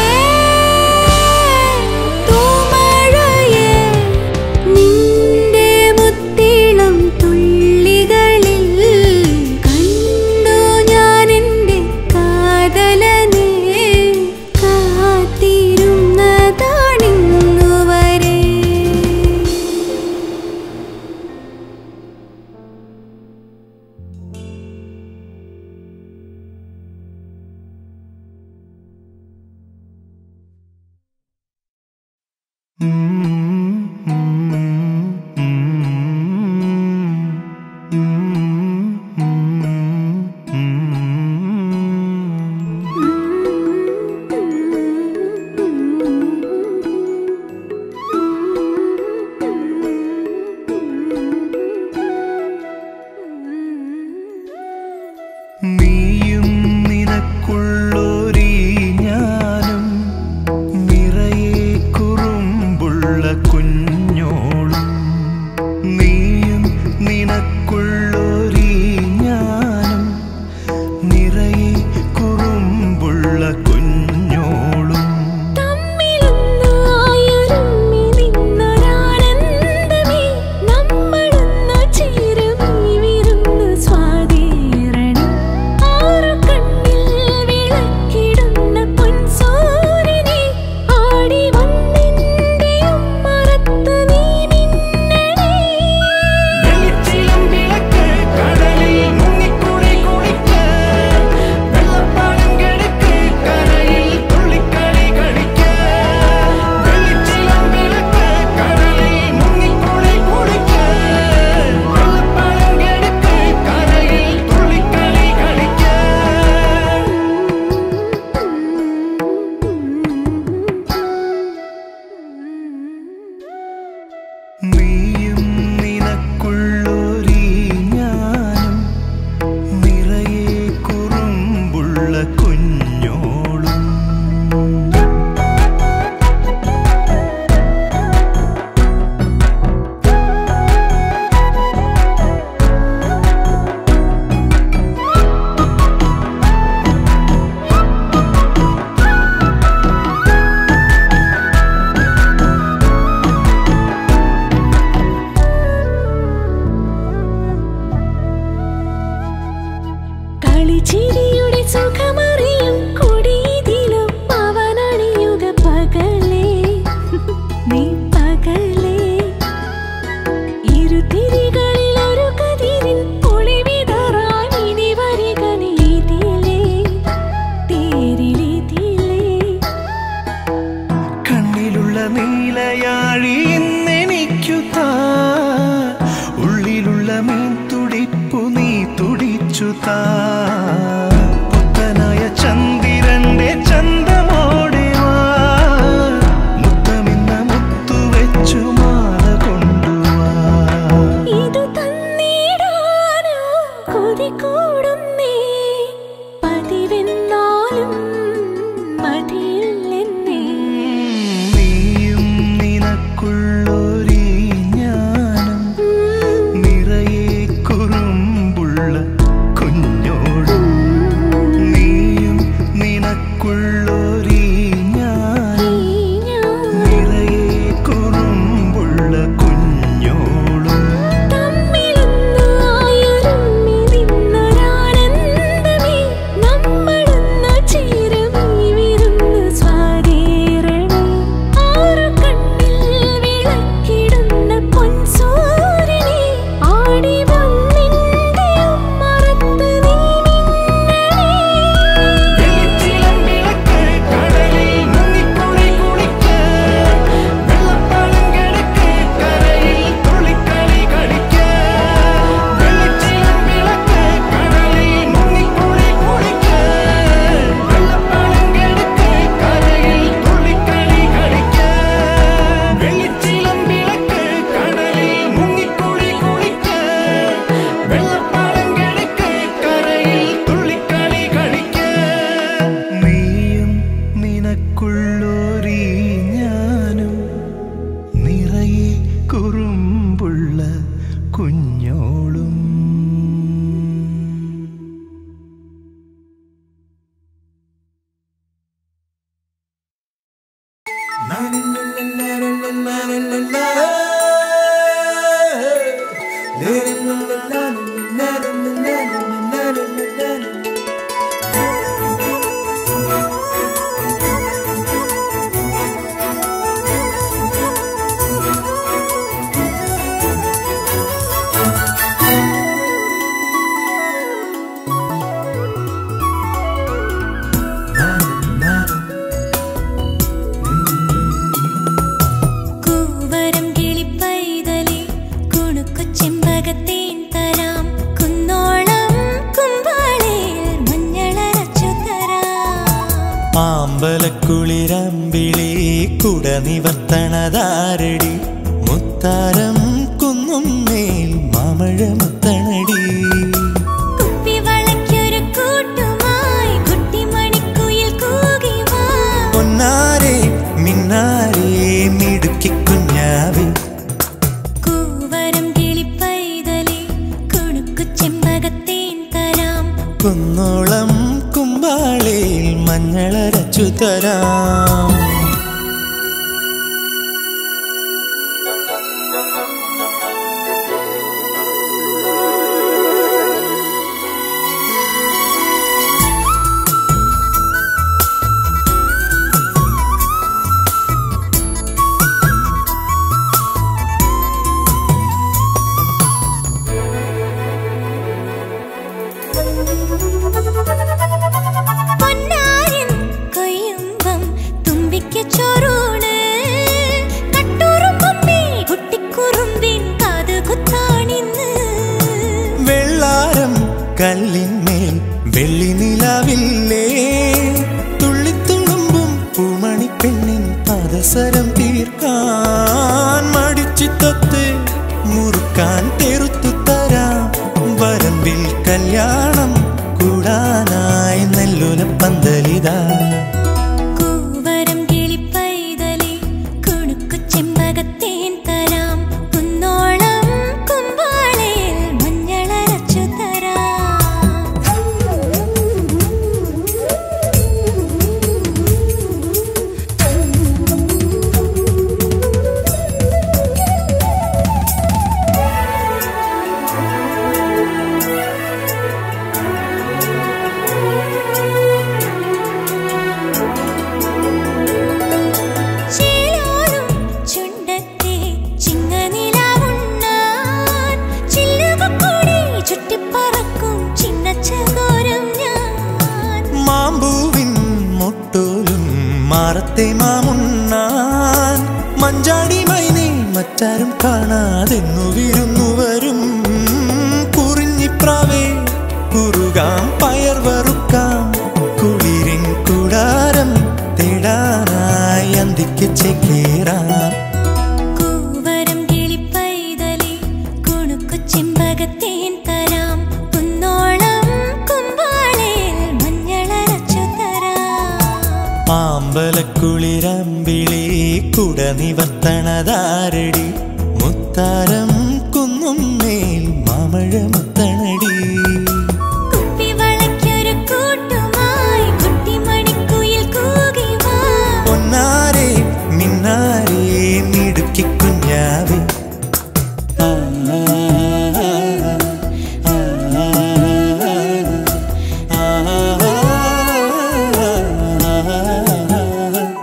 തൂമഴയേ നിന്റെ മുത്തിളം തുള്ളികളിൽ കണ്ടു ഞാൻ എൻ്റെ കാതലനെ കാത്തിരുന്നതാണിന്നു വരെ നീയും നിനക്കുള്ളൊരീ ഞാനും നിറയെ കുറുമ്പുള്ള കുഞ്ഞോളും നീയും നിനക്കുള്ളൊരീ ഞാനും നിറയെ കുറുമ്പുള്ള കുഞ്ഞോളും തമ്മിലൊന്നായൊരുമ്മി നിന്നൊരാനന്ദമേ നമ്മളൊന്നു ചേരുമീ വിരുന്നു സ്വാതീരണി ആ ഇളമീൻ തുടിപ്പു നീ തുടിച്ചു താ പുത്തനായ ചന്ദ്രന്റെ ചന്തമോടെ വാ മുത്തമിന്ന മുത്തു വെച്ചു മാല കൊണ്ടുവാ ഇതു തന്നിടാനോ കൊതി കൂടുന്നേ പതിവെന്നാലും മതിയില്ലെന്നേ നീയും നിനക്കുള്ളൊരീ ജ്ഞാനം നിറയെ കുറുമ്പുള്ള കുഞ്ഞോടും നീയും നിനക്കുള്ളൊരീ ജ്ഞാനം നിറയെ കുറുമ്പുള്ള കുഞ്ഞോളും തമ്മിലൊന്നു ആയൊരുമ്മി നിന്നൊരാനന്ദമേ നമ്മളൊന്നു ചേരുമീ വിരുന്നു സ്വാതീരണേ ആറു കണ്ണിൽ വിളക്കിടുന്ന പൊൻസൂര്യനെ ആടി വന്നിന്റെ മറത്ത് നീ മിന്നണേ വെളിച്ചിലം വിളക്ക് കടലിൽ മുങ്ങിക്കുളി കുളിക്ക വെള്ളപ്പാളം കിടക്ക് കരയിൽ തുള്ളിക്കളി കളിക്ക വെളിച്ചിലം വിളക്ക് കടലിൽ മുങ്ങിക്കുളി കുളിക്ക വെള്ളപ്പാളം കിടക്ക് കരയിൽ തുള്ളിക്കളി കളിക്ക വെളിച്ചിലം വിളക്ക് കടലിൽ മുങ്ങിക്കുളി കുളിക്ക വെള്ളപ്പാളം കിടക്ക് കരയിൽ തുള്ളിക്കളി കളിക്ക നീയും നിനക്കുള്ളൊരീ ഞാനും നിറയെ കുറുമ്പുള്ള കുഞ്ഞോളും കൂവരം കിളിപ്പൈതലേ കുണുക്കു ചെമ്പകത്തേൻ തരാം കുന്നോളം കുമ്പാളയിൽ മഞ്ഞളരച്ചു തരാം ആമ്പലക്കുളിരമ്പിളി കുട നിവർത്തണതാരടി മുത്താരം കുന്നും മേൽ മാമഴ മുത്തണടി കുപ്പി വളയ്ക്കൊരു കൂട്ടുമായി കുട്ടിമണിക്കുയിൽ കൂകി വാ പൊന്നാരെ മിന്നാരെ മിടുക്കി കുഞ്ഞാവേ കൂവരം കിളിപ്പൈതലേ കുണുക്കു ചെമ്പകത്തേൻ തരാം കുന്നോളം കുമ്പാളയിൽ മഞ്ഞളരച്ചു തരാം പൊന്നാരൻ കൊയ്യുമ്പം തുമ്പിക്ക് ചോറൂണ് കട്ടൂറുമ്പമ്മേ കുട്ടിക്കുറുമ്പിൻ കാത് കുത്താണിന്ന് വെള്ളാരം കല്ലിന്മേൽ വെള്ളി നിലാവില്ലേ തുള്ളിത്തുളുമ്പും പൂമണി പെണ്ണിൻ പാദസരം തീർക്കാൻ മടിച്ചിത്തത്ത് മുറുക്കാൻ തെറുത്തു തരാം വരമ്പിൽ കല്യാണം കൂടാനായി നെല്ലുല പന്തലിതാ കൂവരം കിളിപ്പൈതലേ കുണുക്കു ചെമ്പകത്തേൻ തരാം കുന്നോളം കുമ്പാളയിൽ മഞ്ഞളരച്ചു ചേലോലും ചുണ്ടത്തെ ചിങ്ങനിലാവുണ്ണാൻ ചില്ലുകൊക്കൂടി ചുറ്റിപ്പറക്കും ചിന്നച്ചകോരം ഞാൻ മാമ്പൂവിൻ മുട്ടോലും മാറത്തെ മാമുണ്ണാൻ മഞ്ചാടി മൈനെ മറ്റാരും കാണാതെന്നു വിരുന്നു വരും പോകാം പയർ വറുക്കാം കുളിരിൻ കൂടാരം തേടാനായി അന്തിക്ക് ചേക്കേറാം കൂവരം കിളിപ്പൈതലേ കുണുക്കു ചെമ്പകത്തേൻ തരാം കുന്നോളം കുമ്പാളേൽ മഞ്ഞളരച്ചു തരാം ആമ്പലക്കുളിരമ്പിളി കുട നിവർത്തണതാരടി മുത്താരം കുന്നും മേൽ മാമഴ മുത്തണടി കുപ്പിവളയ്ക്കൊരു കൂട്ടുമായി കുട്ടിമണിക്കുയിൽ കൂകി വാ പൊന്നാരെ മിന്നാരെ മിടുക്കി കുഞ്ഞാവേ ആ, ആ, ആ, ആ, ആ, ആ.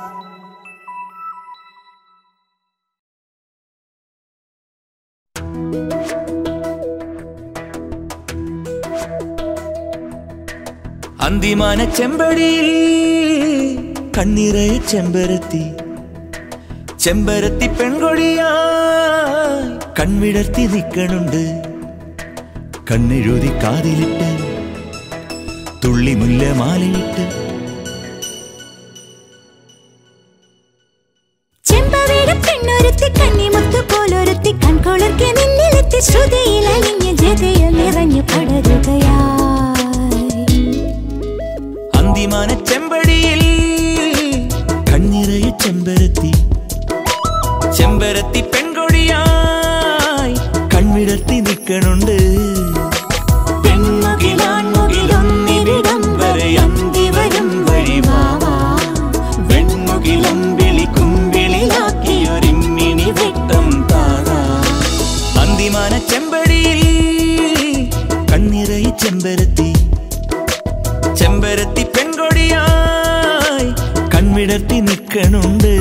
അന്തിമാന ചെമ്പടിയിൽ കണ്ണിറയ ചെമ്പരത്തി ചെമ്പരത്തി പെൺകൊടിയായി കൺവിടർത്തി നിൽക്കണുണ്ട് കണ്ണെഴുതി കാതിലിട്ട് തുള്ളി മുല്ല മാലയിട്ട് ചെമ്പവേട പെണ്ണൊരുത്തി കന്നിമുത്തു പോലൊരുത്തി കൺകൊളർക്കെ നിന്നിലെത്തി ശ്രുതിയിൽ അലിഞ്ഞ ജതയിൽ നിറഞ്ഞു പടരുകയായി അന്തിമാന ചെമ്പടിയിൽ കണ്ണിറയ ചെമ്പരത്തി ചെമ്പരത്തി പെൺകൊടിയായി കൺവിടർത്തി നിൽക്കണുണ്ട് പെൺമുകിലാൺമുകിലൊന്നിവിടം വരെ അന്തി വരും വഴിവാവാ വെൺമുകിലമ്പിളി കുമ്പിളിലാക്കിയൊരിമ്മിണി വെട്ടം താതാ അന്തിമാന ചെമ്പടിയിൽ കണ്ണിറയ ചെമ്പരത്തി ചെമ്പരത്തി പെൺകൊടിയായി കൺവിടർത്തി നിൽക്കണുണ്ട്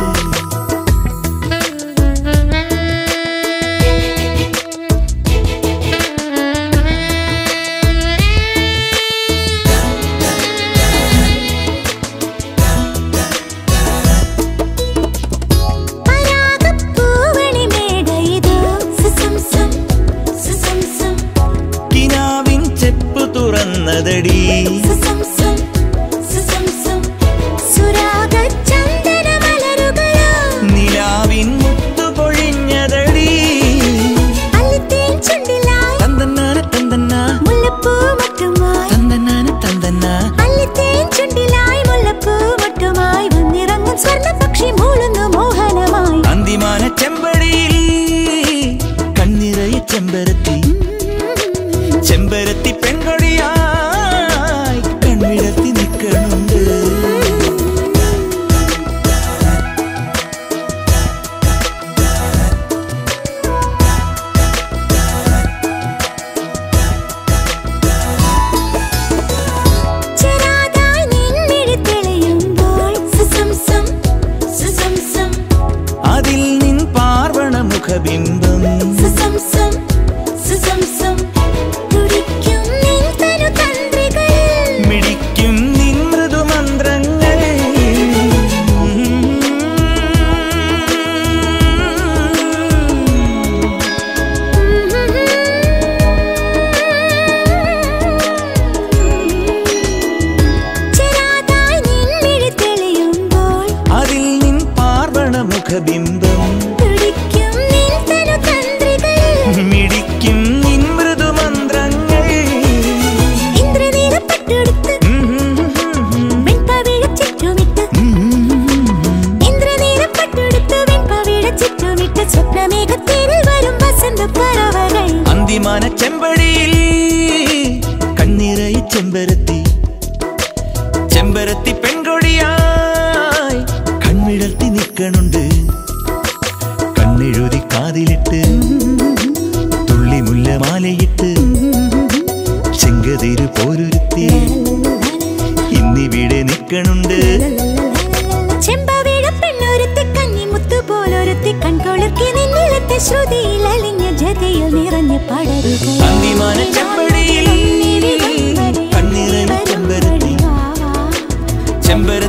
പരാഗപ്പൂവണി മേടയിതോ സുസംസം സുസംസം കിനാവിൻ ചെപ്പ് തുറന്നതടി സുസംസം സുസംസം സുരാഗചന്ദന മലരുകളോ നിലാവിൻ മുത്തു പൊഴിഞ്ഞതടി അല്ലിത്തേൻ ചുണ്ടിലായി തന്തന്നാന തന്തന്ന മുല്ലപ്പൂ മറ്റുമായി തന്തന്നാന തന്തന്ന അല്ലിത്തേൻ ചുണ്ടിലായി മുല്ലപ്പൂ മറ്റുമായി വന്നിറങ്ങും സ്വർണ്ണ പക്ഷി മൂളുന്നു മോഹനമായി അന്തിമാന ചെമ്പടിയിൽ കണ്ണിറയ ചെമ്പരത്തി ചെമ്പരത്തി പെൺകൊടിയായി കൺവിടർത്തി നിൽക്കണുണ്ട് ചെറാതായി നിൻമിഴി തെളിയുമ്പോൾ സുസംസം സുസംസം അതിൽ നിൻ പാർവണ മുഖബിംബം സുസംസം സുസംസം തുടിക്കും നിൻ തനു തന്ത്രികളിൽ മിടിക്കും നിൻ മൃദുമന്ത്രങ്ങൾ ചെറാതായി നിൻമിഴി തെളിയുമ്പോൾ അതിൽ നിൻ പാർവണ മുഖബിംബം തുടിക്കും നിൻ തനു തന്ത്രികളിൽ മിടിക്കും നിൻ മൃദുമന്ത്രങ്ങൾ ഇന്ദ്രനീല പട്ടെടുത്ത് വെൺപവിഴ ചുറ്റുമിട്ട് ഇന്ദ്രനീല പട്ടെടുത്ത് വെൺപവിഴ ചുറ്റുമിട്ട് സ്വപ്നമേഘത്തേരിൽ വരും വസന്ത പറവകൾ അന്തിമാന ചെമ്പടിയിൽ കണ്ണിറയ ചെമ്പരത്തി ചെമ്പരത്തി പെൺകൊടിയായി കൺവിടർത്തി നിൽക്കണുണ്ട് കണ്ണെഴുതി കാതിലിട്ട് തുള്ളി മുല്ലമാലയിട്ട് ചെങ്കതിര് പോരൊരുത്തി ഇന്നിവിടെ നിൽക്കണുണ്ട് ചെമ്പവിഴ പെണ്ണൊരുത്തി കന്നിമുത്തു പോലൊരുത്തി കൺകൊളിർക്കി നിന്നിലത്തെ ശ്രുതിയിൽ അലിഞ്ഞ ജതയിൽ നിറഞ്ഞു പടരുക അന്തിമാന ചെമ്പടിയിൽ കണ്ണിറയ ചെമ്പരത്തി ചെമ്പര